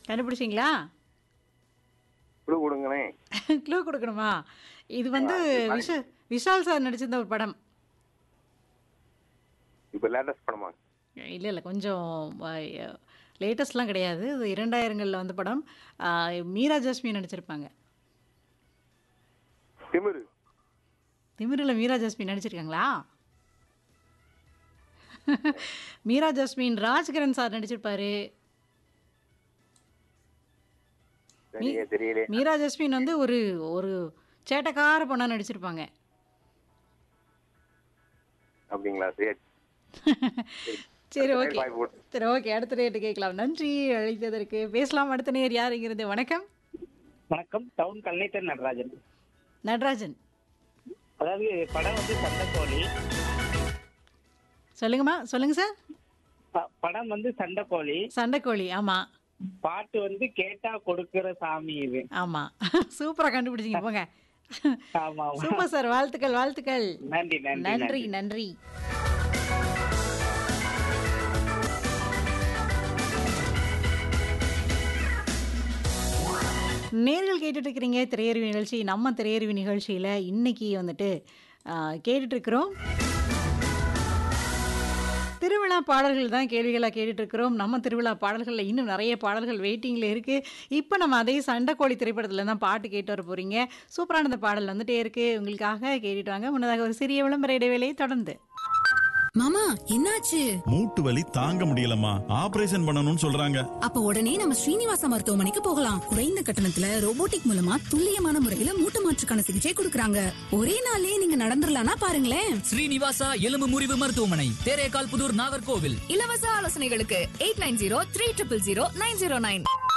கண்டுபிடிச்சிங்களா குழு கொடுங்கண்ணே க்ளூ கொடுக்கணுமா இது வந்து விஷ விஷால் சார் நடிச்சிருந்த ஒரு படம் இப்போ லேட்டஸ்ட் படமா இல்லை இல்லை கொஞ்சம் லேட்டஸ்ட்லாம் கிடையாது இது இரண்டாயிரங்களில் வந்த படம் ஆ, மீரா ஜாஸ்மி நடிச்சிருப்பாங்க திமிரு திமிரில் மீரா ஜாஸ்மின் நடிச்சிருக்காங்களா மீரா ஜாஸ்மின் ராஜ்கிரண் சார் நடிச்சிருப்பாரு சரியே தெரியலே மீரா ஜாஸ்மின் வந்து ஒரு ஒரு சேட்டக்கார பொண்ணா நடிச்சிருப்பாங்க அப்படிங்களா சரி சரி ஓகே பாய் போட்டு சரி ஓகே அடுத்த ரேட்டு கேட்கலாம் நன்றி அழைத்ததற்கு பேசலாம் அடுத்த நேர் யாருங்கிறது வணக்கம் வணக்கம் டவுன் கல்நேத்தர் நடராஜன் நடராஜன் அதாவது படம் வந்து சண்டைக்கோழி சொல்லுங்கம்மா சொல்லுங்க சார் ப- படம் வந்து சண்டைக்கோழி சண்டைக்கோழி ஆமா பாட்டு வந்து கேட்டா கொடுக்கிற சாமி இது ஆமா சூப்பரா கண்டுபிடிச்சிங்க போங்க ஆமா ஆமா சூப்பர் சார் வாழ்த்துக்கள் வாழ்த்துக்கள் நன்றி நன்றி நன்றி நன்றி நேர்கள் கேட்டுட்டு இருக்கிறீங்க திரையறிவு நிகழ்ச்சி நம்ம திரையறிவு நிகழ்ச்சியில் இன்னைக்கு வந்துட்டு ஆ, கேட்டுட்டு இருக்கிறோம் திருவிழா பாடல்கள் தான் கேள்விகளாக கேட்டுட்டு இருக்கிறோம் நம்ம திருவிழா பாடல்களில் இன்னும் நிறைய பாடல்கள் வெயிட்டிங்கில் இருக்குது இப்போ நம்ம அதே சண்டைக்கோழி திரைப்படத்தில் தான் பாட்டு கேட்டு வர போகிறீங்க சூப்பரான இந்த பாடல் வந்துட்டே இருக்குது உங்களுக்காக கேட்டுட்டு வாங்க முன்னதாக ஒரு சிறிய விளம்பர இடைவேளையை தொடர்ந்து மாமா என்னாச்சு மூட்டு வலி தாங்க முடியலம்மா ஆபரேஷன் பண்ணணும்னு சொல்றாங்க அப்ப உடனே நம்ம ஸ்ரீனிவாச மருத்துவமனைக்கு போகலாம் குறைந்த கட்டணத்துல ரோபோட்டிக் மூலமா துல்லியமான முறையில மூட்டு மாற்றுக்கான சிகிச்சை கொடுக்கறாங்க ஒரே நாளே நீங்க நடந்துடலாம்னா பாருங்களேன் ஸ்ரீனிவாசா எலும்பு முறிவு மருத்துவமனை தேரேகால் புதூர் நாகர்கோவில் இலவச ஆலோசனைகளுக்கு eight nine zero three triple zero nine zero nine